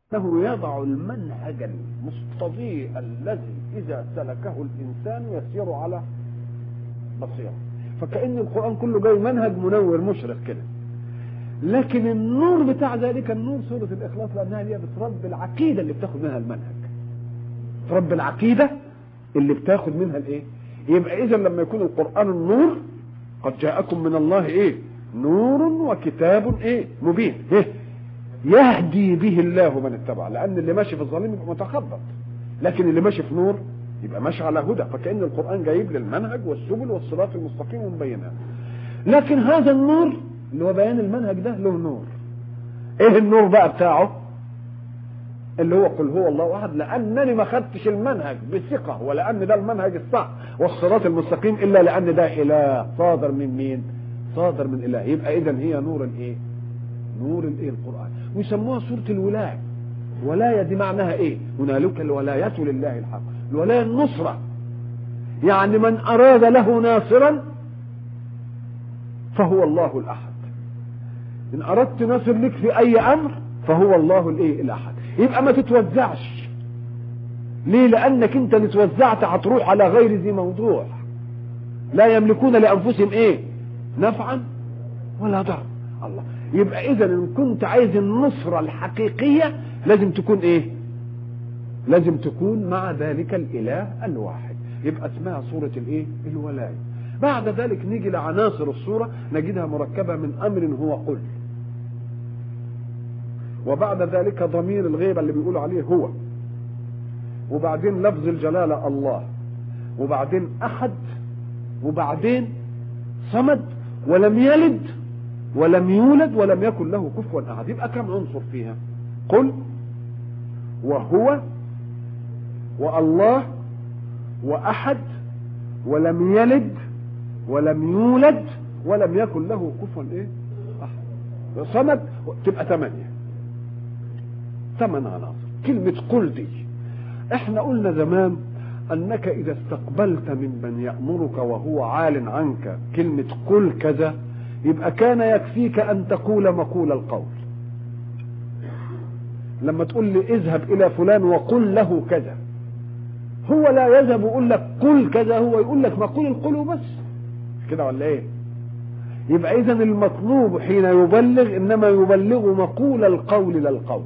انه يضع المنهج المستضيء الذي اذا سلكه الانسان يسير على بصيره فكأن القرآن كله جاي منهج منور مشرق كده لكن النور بتاع ذلك النور سورة الإخلاص لأنها هي بتربي العقيدة اللي بتاخد منها المنهج تربي العقيدة اللي بتاخد منها الإيه يبقى إذا لما يكون القرآن النور قد جاءكم من الله إيه نور وكتاب إيه مبين إيه يهدي به الله من اتبع لأن اللي ماشي في الظليم يبقى متخبط لكن اللي ماشي في نور يبقى ماشي على هدى فكأن القرآن جايب لي المنهج والسبل والصراط المستقيم ومبينها لكن هذا النور اللي هو بيان المنهج ده له نور ايه النور بقى بتاعه اللي هو قل هو الله احد لانني ما خدتش المنهج بثقه ولان ده المنهج الصح والصراط المستقيم الا لان ده اله صادر من مين صادر من اله يبقى اذا هي نور الايه نور الايه القران ويسموها سوره الولايه ولايه دي معناها ايه هنالك الولايه لله الحق الولايه النصره يعني من اراد له ناصرا فهو الله الاحد ان اردت ناصر لك في اي امر فهو الله الايه الاحد يبقى ما تتوزعش ليه لانك انت اللي توزعت هتروح على غير ذي موضوع لا يملكون لانفسهم ايه نفعا ولا ضر الله يبقى اذا ان كنت عايز النصرة الحقيقية لازم تكون ايه لازم تكون مع ذلك الاله الواحد يبقى اسمها سورة الايه الولاية بعد ذلك نيجي لعناصر الصورة نجدها مركبة من امر هو قل وبعد ذلك ضمير الغيبة اللي بيقولوا عليه هو وبعدين لفظ الجلالة الله وبعدين أحد وبعدين صمد ولم يلد ولم يولد ولم يكن له كفوا أحد يبقى كم عنصر فيها قل وهو والله وأحد ولم يلد ولم يولد ولم يكن له كفوا ايه أحد صمد تبقى ثمانية ثمان عناصر كلمة قل دي احنا قلنا زمان انك اذا استقبلت من من يأمرك وهو عال عنك كلمة قل كذا يبقى كان يكفيك ان تقول مقول القول لما تقول لي اذهب الى فلان وقل له كذا هو لا يذهب يقول لك قل كذا هو يقول لك مقول القول بس كده ولا ايه يبقى اذا المطلوب حين يبلغ انما يبلغ مقول القول للقول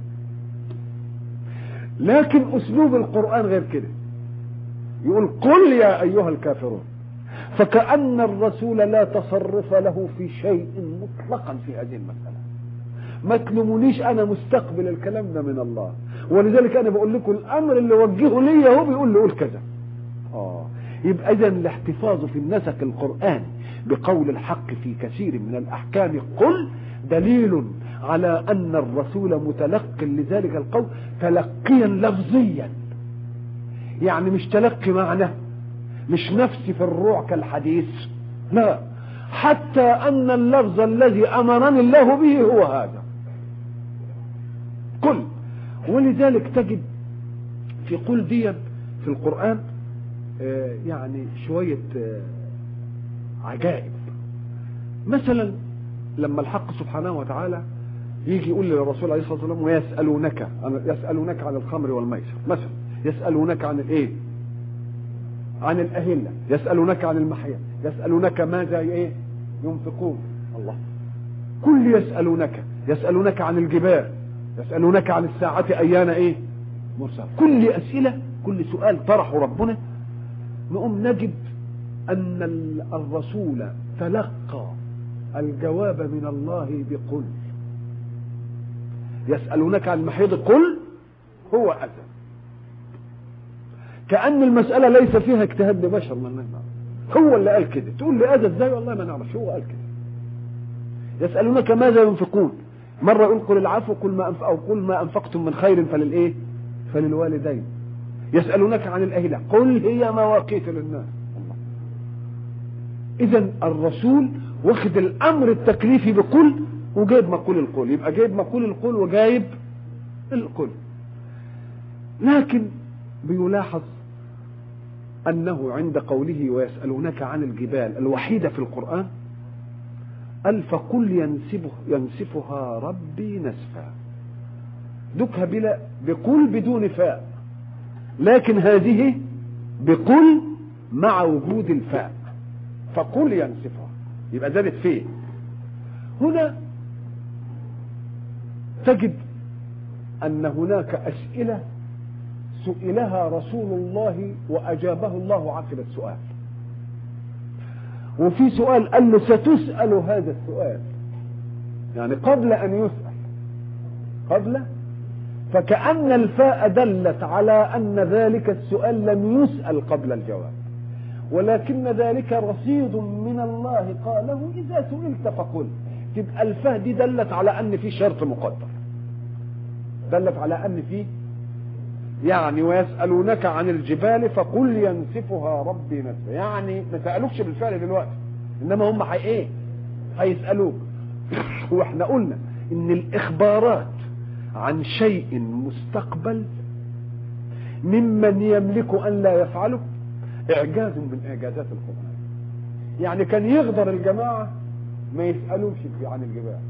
لكن اسلوب القران غير كده يقول قل يا ايها الكافرون فكأن الرسول لا تصرف له في شيء مطلقا في هذه المسألة ما تلومونيش انا مستقبل الكلام ده من الله ولذلك انا بقول لكم الامر اللي وجهه لي هو بيقول لي قول كذا اه يبقى اذا الاحتفاظ في النسق القراني بقول الحق في كثير من الاحكام قل دليل على ان الرسول متلق لذلك القول تلقيا لفظيا يعني مش تلقي معنى مش نفسي في الروع كالحديث لا حتى ان اللفظ الذي امرني الله به هو هذا قل ولذلك تجد في قل دي في القرآن آه يعني شوية آه عجائب مثلا لما الحق سبحانه وتعالى يجي يقول للرسول عليه الصلاة والسلام ويسألونك يسألونك عن الخمر والميسر مثلا يسألونك عن الايه عن الأهلة يسألونك عن المحيا يسألونك ماذا ايه ينفقون الله كل يسألونك يسألونك عن الجبال يسألونك عن الساعة أيان إيه مرسل كل أسئلة كل سؤال طرحه ربنا نقوم نجد أن الرسول تلقى الجواب من الله بقل يسألونك عن المحيض قل هو أذى كأن المسألة ليس فيها اجتهاد لبشر من هو اللي قال كده تقول لي أذى ازاي والله ما نعرفش هو قال كده يسألونك ماذا ينفقون مرة يقول قل العفو قل ما أنف... أو قل ما أنفقتم من خير فللإيه فللوالدين يسألونك عن الأهلة قل هي مواقيت للناس إذا الرسول واخد الأمر التكليفي بقل وجايب مقول القول يبقى جايب مقول القول وجايب القول لكن بيلاحظ أنه عند قوله ويسألونك عن الجبال الوحيدة في القرآن قال فقل ينسبه ينسفها ربي نسفا دكها بلا بقل بدون فاء لكن هذه بقل مع وجود الفاء فقل ينصفها يبقى زادت فيه هنا تجد أن هناك أسئلة سئلها رسول الله وأجابه الله عقب السؤال وفي سؤال قال له ستسأل هذا السؤال يعني قبل أن يسأل قبل فكأن الفاء دلت على أن ذلك السؤال لم يسأل قبل الجواب ولكن ذلك رصيد من الله قاله إذا سئلت فقل تبقى الفاء دي دلت على أن في شرط مقدر دلت على أن في يعني ويسألونك عن الجبال فقل ينسفها ربي نسفا يعني ما سألوكش بالفعل دلوقتي إنما هم حي إيه هيسألوك واحنا قلنا إن الإخبارات عن شيء مستقبل ممن يملك أن لا يفعله إعجاز من إعجازات القرآن يعني كان يغدر الجماعة ما يسألوش عن الجبال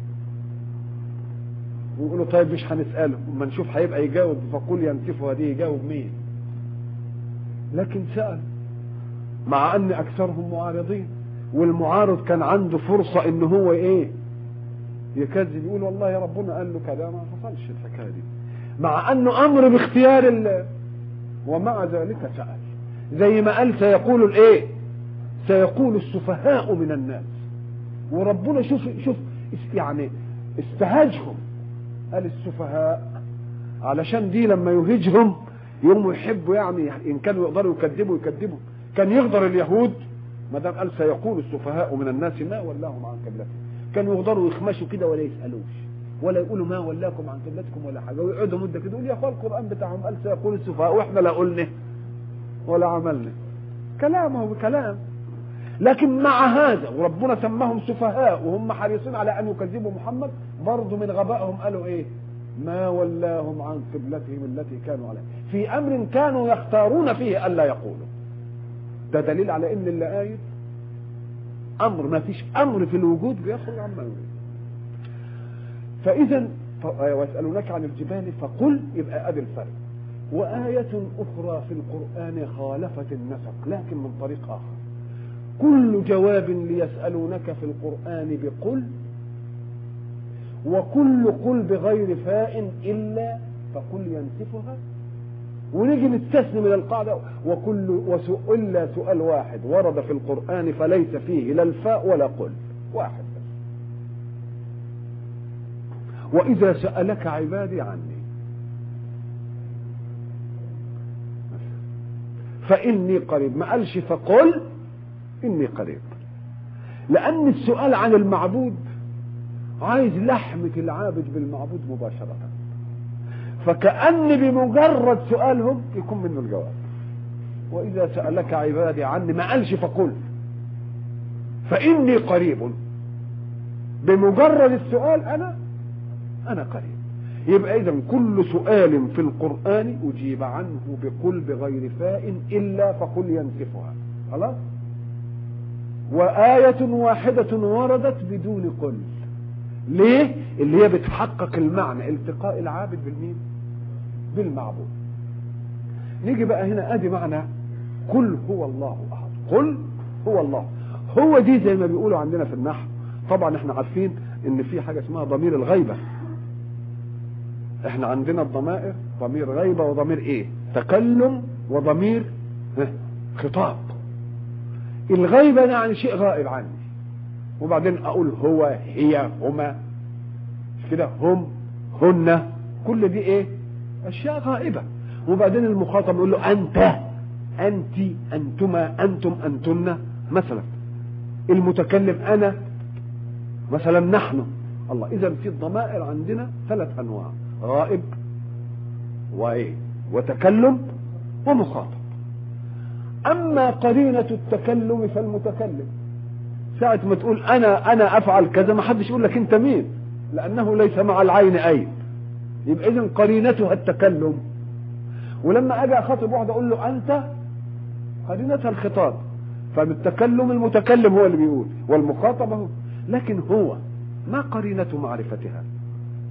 ويقولوا طيب مش هنسأله اما نشوف هيبقى يجاوب فقول ينسفه هذه يجاوب مين لكن سأل مع ان اكثرهم معارضين والمعارض كان عنده فرصة ان هو ايه يكذب يقول والله يا ربنا قال له كذا ما حصلش الحكاية دي مع انه امر باختيار الله ومع ذلك سأل زي ما قال سيقول الايه سيقول السفهاء من الناس وربنا شوف شوف يعني استهاجهم قال السفهاء علشان دي لما يهجهم يوم يحبوا يعني ان كانوا يقدروا يكذبوا يكذبوا كان يقدر اليهود ما دام قال سيقول السفهاء من الناس ما ولاهم عن قبلتهم كانوا يقدروا يخمشوا كده ولا يسالوش ولا يقولوا ما ولاكم عن قبلتكم ولا حاجه ويقعدوا مده كده يقول يا اخوان القران بتاعهم قال سيقول السفهاء واحنا لا قلنا ولا عملنا كلامه بكلام لكن مع هذا وربنا سماهم سفهاء وهم حريصين على ان يكذبوا محمد برضه من غبائهم قالوا ايه ما ولاهم عن قبلتهم التي كانوا عليها في امر كانوا يختارون فيه الا يقولوا ده دليل على ان اللي قايل امر ما فيش امر في الوجود بيخرج عما يريد فاذا ويسالونك عن الجبال فقل يبقى ادي الفرق وآية أخرى في القرآن خالفت النسق لكن من طريق آخر كل جواب ليسألونك في القرآن بقل وكل قل بغير فاء إلا فقل ينسفها ونيجي نستثني من القاعدة وكل إلا سؤال واحد ورد في القرآن فليس فيه لا الفاء ولا قل واحد بس وإذا سألك عبادي عني فإني قريب ما قالش فقل إني قريب لأن السؤال عن المعبود عايز لحمة العابد بالمعبود مباشرة فكأن بمجرد سؤالهم يكون منه الجواب وإذا سألك عبادي عني ما قالش فقل فإني قريب بمجرد السؤال أنا أنا قريب يبقى إذا كل سؤال في القرآن أجيب عنه بقل بغير فاء إلا فقل ينسفها خلاص وآية واحدة وردت بدون قل ليه اللي هي بتحقق المعنى التقاء العابد بالمين بالمعبود نيجي بقى هنا ادي معنى قل هو الله احد قل هو الله هو دي زي ما بيقولوا عندنا في النحو طبعا احنا عارفين ان في حاجه اسمها ضمير الغيبه احنا عندنا الضمائر ضمير غيبه وضمير ايه تكلم وضمير خطاب الغيبه يعني شيء غائب عني وبعدين اقول هو هي هما كده هم هن كل دي ايه اشياء غائبه وبعدين المخاطب يقول له انت انت انتما انتم انتن مثلا المتكلم انا مثلا نحن الله اذا في الضمائر عندنا ثلاث انواع غائب وايه وتكلم ومخاطب اما قرينه التكلم فالمتكلم ساعة ما تقول أنا أنا أفعل كذا ما حدش يقول لك أنت مين لأنه ليس مع العين أين يبقى إذا قرينتها التكلم ولما أجي أخاطب واحد أقول له أنت قرينتها الخطاب فالتكلم المتكلم هو اللي بيقول والمخاطب هو لكن هو ما قرينة معرفتها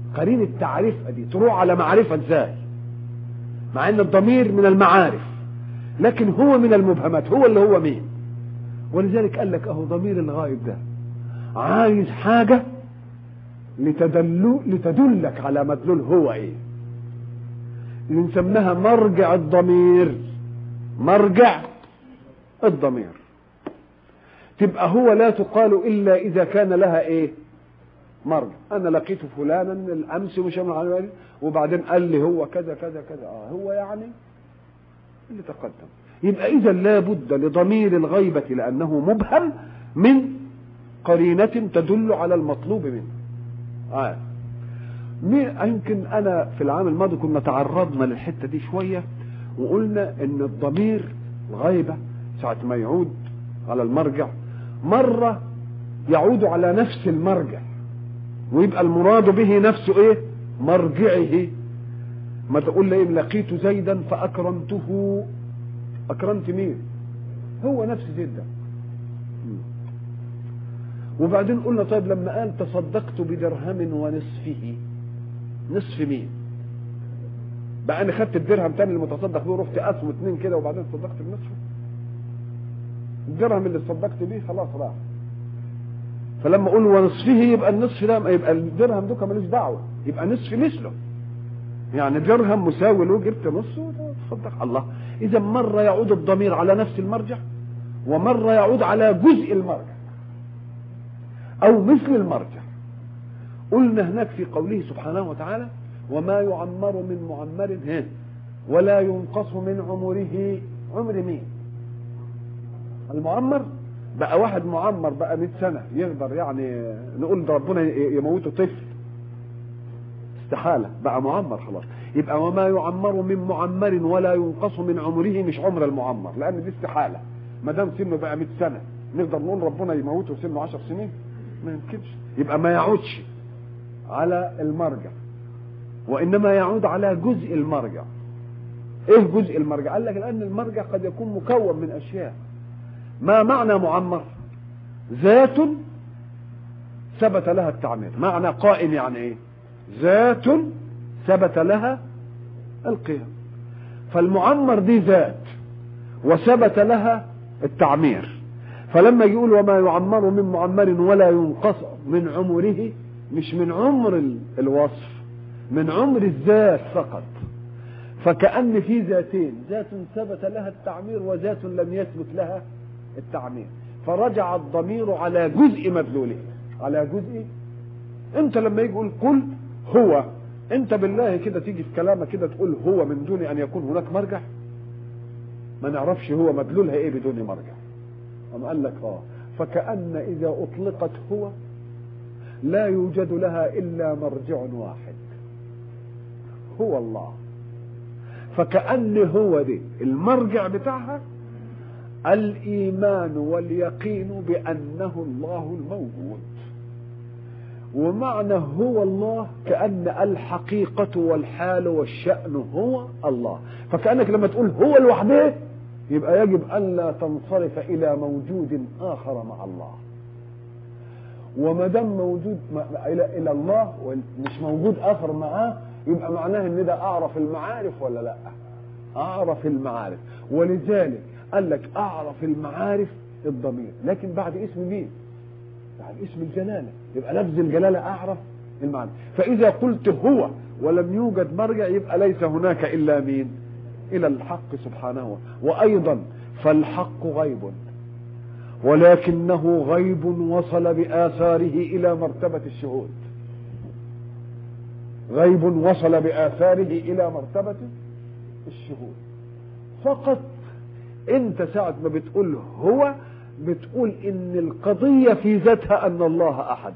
قرين التعريف دي تروح على معرفة ازاي مع ان الضمير من المعارف لكن هو من المبهمات هو اللي هو مين ولذلك قال لك اهو ضمير الغائب ده عايز حاجة لتدل لتدلك على مدلول هو ايه اللي نسميها مرجع الضمير مرجع الضمير تبقى هو لا تقال الا اذا كان لها ايه مرجع انا لقيت فلانا الامس مش على وبعدين قال لي هو كذا كذا كذا اه هو يعني اللي تقدم يبقى اذا لابد لضمير الغيبه لانه مبهم من قرينه تدل على المطلوب منه آه. يمكن انا في العام الماضي كنا تعرضنا للحته دي شويه وقلنا ان الضمير الغيبه ساعه ما يعود على المرجع مره يعود على نفس المرجع ويبقى المراد به نفسه ايه مرجعه ما تقول لي لقيت زيدا فاكرمته اكرمت مين هو نفس زيد ده وبعدين قلنا طيب لما قال تصدقت بدرهم ونصفه نصف مين بقى انا خدت الدرهم تاني المتصدق بيه ورحت قسمه اتنين كده وبعدين تصدقت بنصفه الدرهم اللي تصدقت بيه خلاص راح فلما اقول ونصفه يبقى النصف ده يبقى الدرهم ده ملوش دعوه يبقى نصف مثله يعني درهم مساوي له جبت نصه تصدق الله اذا مره يعود الضمير على نفس المرجع ومره يعود على جزء المرجع او مثل المرجع قلنا هناك في قوله سبحانه وتعالى وما يعمر من معمر ولا ينقص من عمره عمر مين المعمر بقى واحد معمر بقى 100 سنة يقدر يعني نقول ده ربنا يموته طفل استحالة بقى معمر خلاص يبقى وما يعمر من معمر ولا ينقص من عمره مش عمر المعمر لأن دي استحالة ما دام سنه بقى 100 سنة نقدر نقول ربنا يموته سنه 10 سنين ما يمكنش يبقى ما يعودش على المرجع وإنما يعود على جزء المرجع ايه جزء المرجع قال لك لأن المرجع قد يكون مكون من أشياء ما معنى معمر ذات ثبت لها التعمير معنى قائم يعني ايه ذات ثبت لها القيام فالمعمر دي ذات وثبت لها التعمير فلما يقول وما يعمر من معمر ولا ينقص من عمره مش من عمر الوصف من عمر الذات فقط فكأن في ذاتين ذات ثبت لها التعمير وذات لم يثبت لها التعمير فرجع الضمير على جزء مدلوله على جزء انت لما يجي يقول قل هو انت بالله كده تيجي في كلامك كده تقول هو من دون ان يكون هناك مرجع ما نعرفش هو مدلولها ايه بدون مرجع أم قال لك اه فكأن إذا أطلقت هو لا يوجد لها إلا مرجع واحد هو الله فكأن هو دي المرجع بتاعها الإيمان واليقين بأنه الله الموجود ومعنى هو الله كأن الحقيقة والحال والشأن هو الله فكأنك لما تقول هو لوحده يبقى يجب ألا تنصرف إلى موجود آخر مع الله وما دام موجود إلى إلى الله ومش موجود آخر معاه يبقى معناه إن ده أعرف المعارف ولا لأ؟ أعرف المعارف ولذلك قال لك أعرف المعارف الضمير لكن بعد اسم مين؟ بعد اسم الجلالة يبقى لفظ الجلالة أعرف المعنى فإذا قلت هو ولم يوجد مرجع يبقى ليس هناك إلا مين؟ إلى الحق سبحانه وأيضا فالحق غيب ولكنه غيب وصل بآثاره إلى مرتبة الشهود غيب وصل بآثاره إلى مرتبة الشهود فقط انت ساعة ما بتقول هو بتقول ان القضية في ذاتها ان الله احد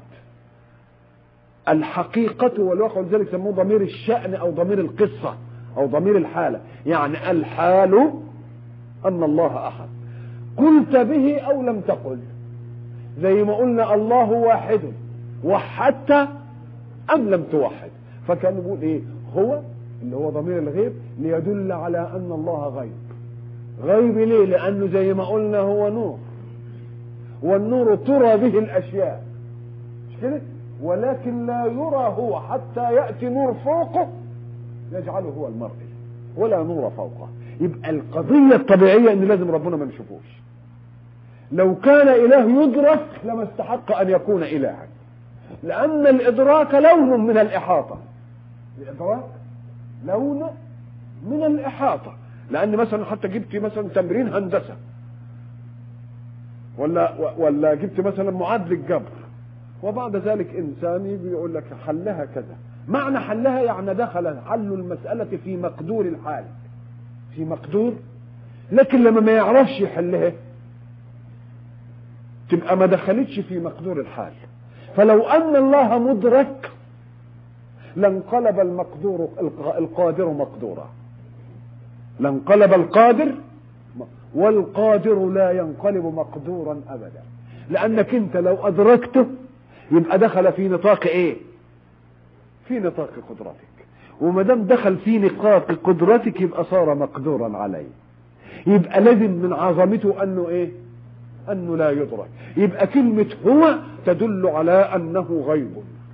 الحقيقة والواقع ولذلك سموه ضمير الشأن او ضمير القصة او ضمير الحالة يعني الحال ان الله احد قلت به او لم تقل زي ما قلنا الله واحد وحدت ام لم توحد فكان يقول ايه هو اللي هو ضمير الغيب ليدل على ان الله غيب غيب ليه لانه زي ما قلنا هو نور والنور ترى به الاشياء مش كده ولكن لا يرى هو حتى يأتي نور فوقه يجعله هو المرئي ولا نور فوقه يبقى القضية الطبيعية ان لازم ربنا ما نشوفوش لو كان اله يدرك لما استحق ان يكون الها لان الادراك لون من الاحاطة الادراك لون من الاحاطة لان مثلا حتى جبت مثلا تمرين هندسة ولا ولا جبت مثلا معادلة جبر وبعد ذلك انسان يجي يقول لك حلها كذا معنى حلها يعني دخل حل المسألة في مقدور الحال في مقدور لكن لما ما يعرفش يحلها تبقى ما دخلتش في مقدور الحال فلو ان الله مدرك لانقلب المقدور القادر مقدورا لانقلب القادر والقادر لا ينقلب مقدورا ابدا لانك انت لو ادركته يبقى دخل في نطاق ايه في نطاق قدرتك وما دام دخل في نطاق قدرتك يبقى صار مقدورا عليه يبقى لازم من عظمته انه ايه انه لا يدرك يبقى كلمة هو تدل على انه غيب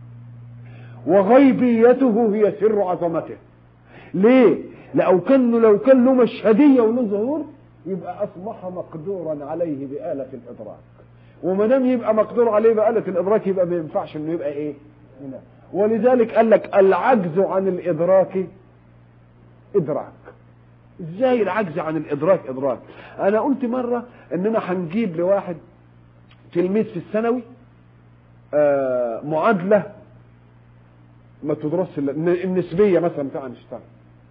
وغيبيته هي سر عظمته ليه لو كان لو كان له مشهدية وله ظهور يبقى اصبح مقدورا عليه بآلة الادراك وما دام يبقى مقدور عليه بآلة الادراك يبقى ما ينفعش انه يبقى ايه لا. ولذلك قال لك العجز عن الادراك ادراك ازاي العجز عن الادراك ادراك انا قلت مره اننا هنجيب لواحد تلميذ في الثانوي آه معادله ما تدرسش النسبيه مثلا بتاع اينشتاين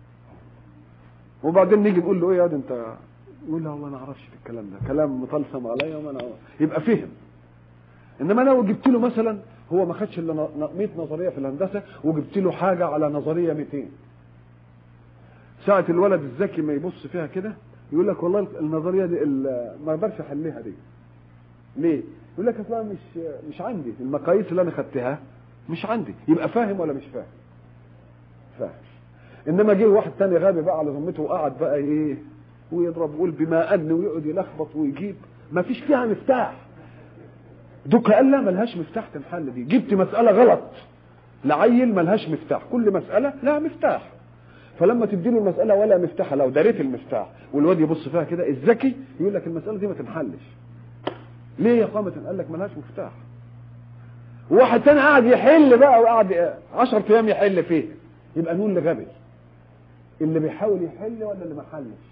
وبعدين نيجي نقول له ايه يا واد انت يقول لا والله انا اعرفش في الكلام ده كلام مطلسم عليا وما انا يبقى فهم انما لو جبت له مثلا هو ما خدش الا 100 نظريه في الهندسه وجبت له حاجه على نظريه 200 ساعة الولد الذكي ما يبص فيها كده يقول لك والله النظريه دي ما اقدرش احلها دي ليه؟ يقول لك اصلا مش مش عندي المقاييس اللي انا خدتها مش عندي يبقى فاهم ولا مش فاهم؟ فاهم انما جه واحد تاني غبي بقى على ذمته وقعد بقى ايه ويضرب يقول بما ان ويقعد يلخبط ويجيب ما فيش فيها مفتاح دوكا قال لا ملهاش مفتاح تنحل دي جبت مسألة غلط لعيل ملهاش مفتاح كل مسألة لها مفتاح فلما تديله المسألة ولا مفتاح لو دريت المفتاح والواد يبص فيها كده الذكي يقول لك المسألة دي ما تنحلش ليه يا قامة قال لك ملهاش مفتاح وواحد تاني قاعد يحل بقى وقعد 10 ايام يحل فيه يبقى نقول اللي غبي اللي بيحاول يحل ولا اللي ما حلش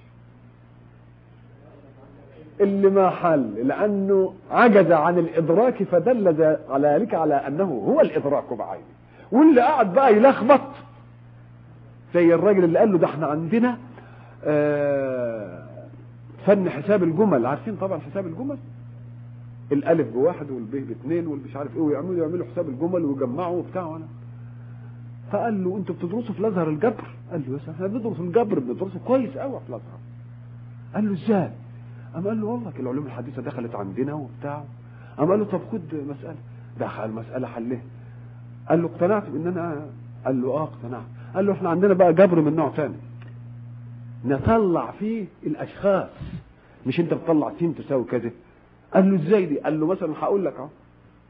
اللي ما حل لانه عجز عن الادراك فدل على ذلك على انه هو الادراك بعينه واللي قاعد بقى يلخبط زي الراجل اللي قال له ده احنا عندنا آه فن حساب الجمل عارفين طبعا حساب الجمل الالف بواحد والب باثنين والمش عارف ايه ويعملوا يعملوا حساب الجمل ويجمعوا وبتاع وانا فقال له انتوا بتدرسوا في الازهر الجبر قال له يا احنا بندرس الجبر بندرسه كويس قوي في الازهر قال له ازاي قام قال له والله العلوم الحديثه دخلت عندنا وبتاع قام قال له طب خد مساله دخل المساله حلها قال له اقتنعت بان انا قال له اه اقتنعت قال له احنا عندنا بقى جبر من نوع ثاني نطلع فيه الاشخاص مش انت بتطلع سين تساوي كذا قال له ازاي دي قال له مثلا هقول لك اهو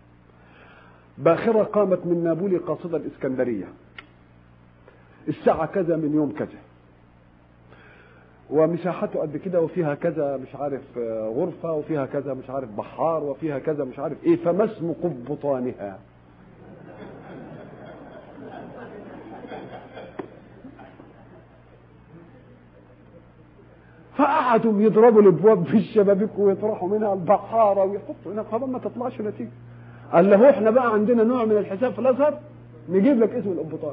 باخره قامت من نابولي قاصده الاسكندريه الساعه كذا من يوم كذا ومساحته قد كده وفيها كذا مش عارف غرفة وفيها كذا مش عارف بحار وفيها كذا مش عارف ايه فما اسم قبطانها فقعدوا يضربوا الابواب في الشبابيك ويطرحوا منها البحاره ويحطوا هنا طبعا ما تطلعش نتيجه قال له احنا بقى عندنا نوع من الحساب في الازهر نجيب لك اسم القبطان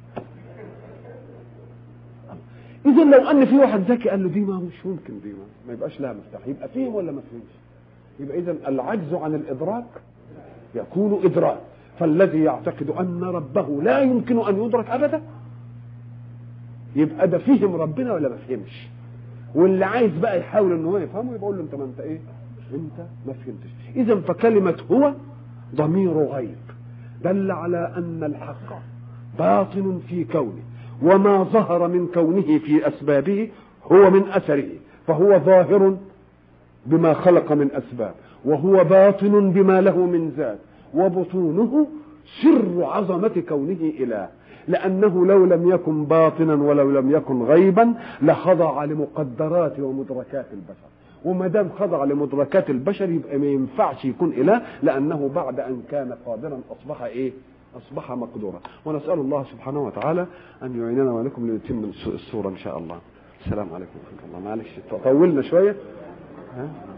اذا لو ان في واحد ذكي قال له دي ما مش ممكن دي ما, ما يبقاش لها مفتاح يبقى فيهم ولا ما فيهمش يبقى اذا العجز عن الادراك يكون ادراك فالذي يعتقد ان ربه لا يمكن ان يدرك ابدا يبقى ده فهم ربنا ولا ما فهمش واللي عايز بقى يحاول ان هو يفهمه يبقى له انت ما انت ايه انت ما فهمتش اذا فكلمه هو ضمير غيب دل على ان الحق باطن في كونه وما ظهر من كونه في اسبابه هو من اثره فهو ظاهر بما خلق من اسباب وهو باطن بما له من ذات وبطونه سر عظمة كونه إله لأنه لو لم يكن باطنا ولو لم يكن غيبا لخضع لمقدرات ومدركات البشر وما دام خضع لمدركات البشر يبقى ما ينفعش يكون إله لأنه بعد أن كان قادرا أصبح إيه؟ أصبح مقدورا ونسأل الله سبحانه وتعالى أن يعيننا ولكم لنتم السورة إن شاء الله السلام عليكم ورحمة الله معلش طولنا شوية ها؟